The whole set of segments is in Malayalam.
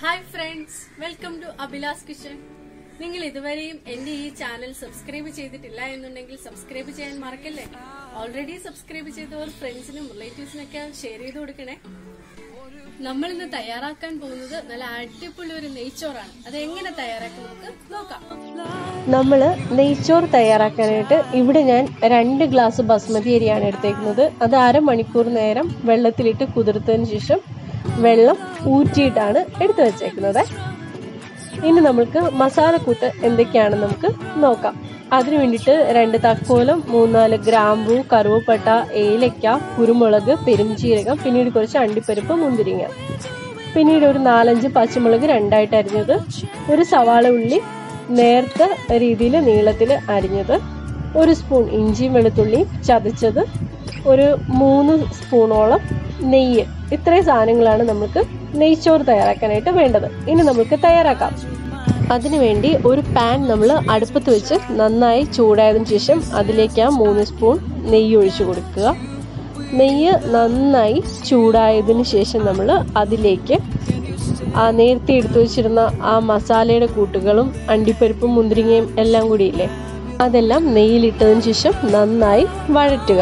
hi friends welcome to Abhilash kitchen നിങ്ങൾ ഇതുവരെയും എന്റെ ഈ ചാനൽ സബ്സ്ക്രൈബ് ചെയ്തിട്ടില്ല എന്നുണ്ടെങ്കിൽ സബ്സ്ക്രൈബ് ചെയ്യാൻ മറക്കല്ലേ ഓൾറെഡി സബ്സ്ക്രൈബ് ചെയ്തവർ ഫ്രണ്ട്സിനും റിലേറ്റീവ്സിനൊക്കെ ഷെയർ ചെയ്ത് കൊടുക്കണേ നമ്മൾ ഇന്ന് തയ്യാറാക്കാൻ പോകുന്നത് നല്ല അടിപൊളി ഒരു നെയ്ച്ചോറാണ് അത് എങ്ങനെ തയ്യാറാക്കാൻ നമുക്ക് നോക്കാം നമ്മൾ നെയ്ച്ചോറ് തയ്യാറാക്കാനായിട്ട് ഇവിടെ ഞാൻ രണ്ട് ഗ്ലാസ് ബസ്മതി അരിയാണ് എടുത്തേക്കുന്നത് അത് അരമണിക്കൂർ നേരം വെള്ളത്തിലിട്ട് കുതിർത്തതിന് ശേഷം വെള്ളം ഊറ്റിയിട്ടാണ് എടുത്തു വെച്ചേക്കുന്നത് ഇനി നമുക്ക് മസാലക്കൂട്ട് എന്തൊക്കെയാണെന്ന് നമുക്ക് നോക്കാം അതിനു വേണ്ടിയിട്ട് രണ്ട് തക്കോലം മൂന്നാല് ഗ്രാമ്പു കറുവപ്പട്ട ഏലക്ക കുരുമുളക് പെരുംജീരകം പിന്നീട് കുറച്ച് അണ്ടിപ്പരിപ്പ് മുന്തിരിങ്ങ പിന്നീട് ഒരു നാലഞ്ച് പച്ചമുളക് രണ്ടായിട്ട് അരിഞ്ഞത് ഒരു സവാള ഉള്ളി നേർത്ത രീതിയിൽ നീളത്തിൽ അരിഞ്ഞത് ഒരു സ്പൂൺ ഇഞ്ചിയും വെളുത്തുള്ളിയും ചതച്ചത് ഒരു മൂന്ന് സ്പൂണോളം നെയ്യ് ഇത്രയും സാധനങ്ങളാണ് നമുക്ക് നെയ്ച്ചോറ് തയ്യാറാക്കാനായിട്ട് വേണ്ടത് ഇനി നമുക്ക് തയ്യാറാക്കാം അതിനുവേണ്ടി ഒരു പാൻ നമ്മൾ അടുപ്പത്ത് വെച്ച് നന്നായി ചൂടായതിനു ശേഷം അതിലേക്ക് ആ മൂന്ന് സ്പൂൺ നെയ്യ് ഒഴിച്ചു കൊടുക്കുക നെയ്യ് നന്നായി ചൂടായതിനു ശേഷം നമ്മൾ അതിലേക്ക് ആ നേരത്തെ എടുത്തു വെച്ചിരുന്ന ആ മസാലയുടെ കൂട്ടുകളും അണ്ടിപ്പരിപ്പും മുന്തിരിങ്ങയും എല്ലാം കൂടി ഇല്ലേ അതെല്ലാം നെയ്യിലിട്ടതിന് ശേഷം നന്നായി വഴറ്റുക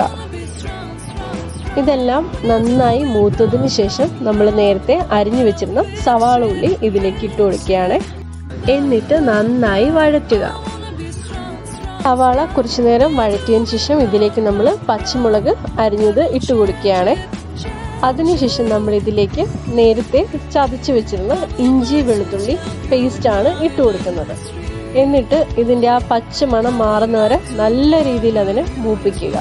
ഇതെല്ലാം നന്നായി മൂത്തതിന് ശേഷം നമ്മൾ നേരത്തെ അരിഞ്ഞു വെച്ചിരുന്ന സവാള ഉള്ളി ഇതിലേക്ക് ഇട്ട് കൊടുക്കുകയാണ് എന്നിട്ട് നന്നായി വഴറ്റുക സവാള കുറച്ചു നേരം വഴറ്റിയതിന് ശേഷം ഇതിലേക്ക് നമ്മൾ പച്ചമുളക് അരിഞ്ഞത് ഇട്ട് കൊടുക്കുകയാണ് അതിനുശേഷം നമ്മൾ ഇതിലേക്ക് നേരത്തെ ചതച്ച് വെച്ചിരുന്ന ഇഞ്ചി വെളുത്തുള്ളി പേസ്റ്റാണ് ഇട്ട് കൊടുക്കുന്നത് എന്നിട്ട് ഇതിൻ്റെ ആ പച്ച മണം മാറുന്നവരെ നല്ല രീതിയിൽ അതിനെ മൂപ്പിക്കുക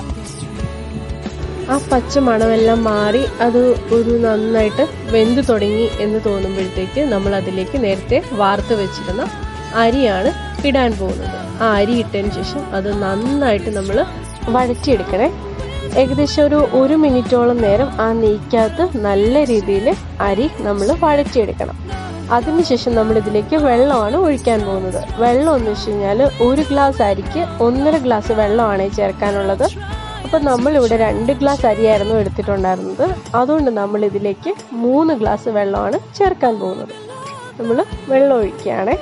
ആ പച്ച മണമെല്ലാം മാറി അത് ഒരു നന്നായിട്ട് വെന്ത് തുടങ്ങി എന്ന് തോന്നുമ്പോഴത്തേക്ക് നമ്മൾ അതിലേക്ക് നേരത്തെ വാർത്ത് വെച്ചിരുന്ന അരിയാണ് ഇടാൻ പോകുന്നത് ആ അരി ഇട്ടതിന് ശേഷം അത് നന്നായിട്ട് നമ്മൾ വഴറ്റിയെടുക്കണേ ഏകദേശം ഒരു ഒരു മിനിറ്റോളം നേരം ആ നെയ്ക്കകത്ത് നല്ല രീതിയിൽ അരി നമ്മൾ വഴറ്റിയെടുക്കണം അതിനുശേഷം നമ്മൾ ഇതിലേക്ക് വെള്ളമാണ് ഒഴിക്കാൻ പോകുന്നത് വെള്ളം എന്ന് വെച്ച് കഴിഞ്ഞാൽ ഒരു ഗ്ലാസ് അരിക്ക് ഒന്നര ഗ്ലാസ് വെള്ളമാണ് ചേർക്കാനുള്ളത് അപ്പോൾ നമ്മളിവിടെ രണ്ട് ഗ്ലാസ് അരിയായിരുന്നു എടുത്തിട്ടുണ്ടായിരുന്നത് അതുകൊണ്ട് നമ്മൾ ഇതിലേക്ക് മൂന്ന് ഗ്ലാസ് വെള്ളമാണ് ചേർക്കാൻ പോകുന്നത് നമ്മൾ വെള്ളം ഒഴിക്കുകയാണേ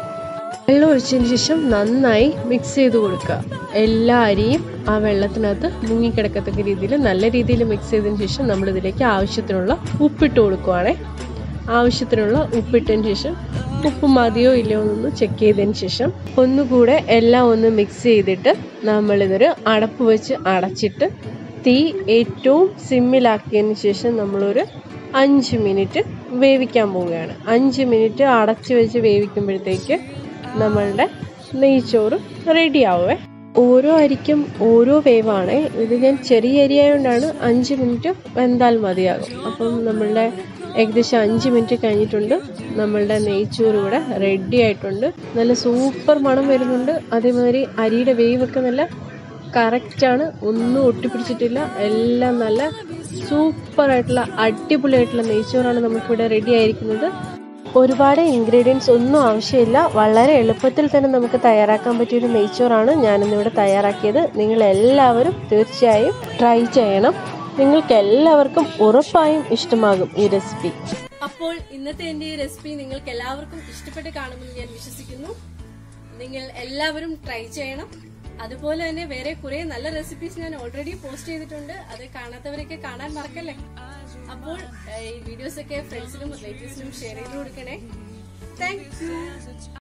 വെള്ളം ഒഴിച്ചതിന് ശേഷം നന്നായി മിക്സ് ചെയ്ത് കൊടുക്കുക എല്ലാ അരിയും ആ വെള്ളത്തിനകത്ത് മുങ്ങിക്കിടക്കത്തക്ക രീതിയിൽ നല്ല രീതിയിൽ മിക്സ് ചെയ്തതിന് ശേഷം നമ്മൾ ഇതിലേക്ക് ആവശ്യത്തിനുള്ള ഉപ്പിട്ട് കൊടുക്കുവാണേ ആവശ്യത്തിനുള്ള ഉപ്പിട്ടതിന് ശേഷം ഉപ്പ് മതിയോ ഇല്ലയോ എന്നൊന്ന് ചെക്ക് ചെയ്തതിന് ശേഷം ഒന്നുകൂടെ എല്ലാം ഒന്ന് മിക്സ് ചെയ്തിട്ട് നമ്മളിതൊരു അടപ്പ് വെച്ച് അടച്ചിട്ട് തീ ഏറ്റവും സിമ്മിലാക്കിയതിന് ശേഷം നമ്മളൊരു അഞ്ച് മിനിറ്റ് വേവിക്കാൻ പോവുകയാണ് അഞ്ച് മിനിറ്റ് അടച്ച് വെച്ച് വേവിക്കുമ്പോഴത്തേക്ക് നമ്മളുടെ നെയ്ച്ചോറ് റെഡി ആവുമേ ഓരോ അരിക്കും ഓരോ വേവാണ് ഇത് ഞാൻ ചെറിയ അരി ആയതുകൊണ്ടാണ് അഞ്ച് മിനിറ്റ് വെന്താൽ മതിയാകും അപ്പം നമ്മളുടെ ഏകദേശം അഞ്ച് മിനിറ്റ് കഴിഞ്ഞിട്ടുണ്ട് നമ്മളുടെ നെയ്ച്ചോറ് ഇവിടെ റെഡി ആയിട്ടുണ്ട് നല്ല സൂപ്പർ മണം വരുന്നുണ്ട് അതേമാതിരി അരിയുടെ വേവൊക്കെ നല്ല കറക്റ്റാണ് ഒന്നും ഒട്ടിപ്പിടിച്ചിട്ടില്ല എല്ലാം നല്ല സൂപ്പർ ആയിട്ടുള്ള അടിപൊളിയായിട്ടുള്ള നെയ്ച്ചോറാണ് നമുക്കിവിടെ റെഡി ആയിരിക്കുന്നത് ഒരുപാട് ഇൻഗ്രീഡിയൻസ് ഒന്നും ആവശ്യമില്ല വളരെ എളുപ്പത്തിൽ തന്നെ നമുക്ക് തയ്യാറാക്കാൻ പറ്റിയൊരു നെയ്ച്ചോറാണ് ഞാനിന്നിവിടെ തയ്യാറാക്കിയത് നിങ്ങൾ എല്ലാവരും തീർച്ചയായും ട്രൈ ചെയ്യണം നിങ്ങൾക്ക് എല്ലാവർക്കും ഉറപ്പായും ഇഷ്ടമാകും ഈ റെസിപ്പി അപ്പോൾ ഇന്നത്തെ എന്റെ ഈ റെസിപ്പി നിങ്ങൾക്ക് എല്ലാവർക്കും ഇഷ്ടപ്പെട്ട് കാണുമെന്ന് ഞാൻ വിശ്വസിക്കുന്നു നിങ്ങൾ എല്ലാവരും ട്രൈ ചെയ്യണം അതുപോലെ തന്നെ വേറെ കുറെ നല്ല റെസിപ്പീസ് ഞാൻ ഓൾറെഡി പോസ്റ്റ് ചെയ്തിട്ടുണ്ട് അത് കാണാത്തവരൊക്കെ കാണാൻ മറക്കല്ലേ അപ്പോൾ ഏഹ്, ഈ വീഡിയോസ് ഒക്കെ ഫ്രണ്ട്സിനും റിലേറ്റീവ്സിനും ഷെയർ ചെയ്ത് കൊടുക്കണേ താങ്ക് യു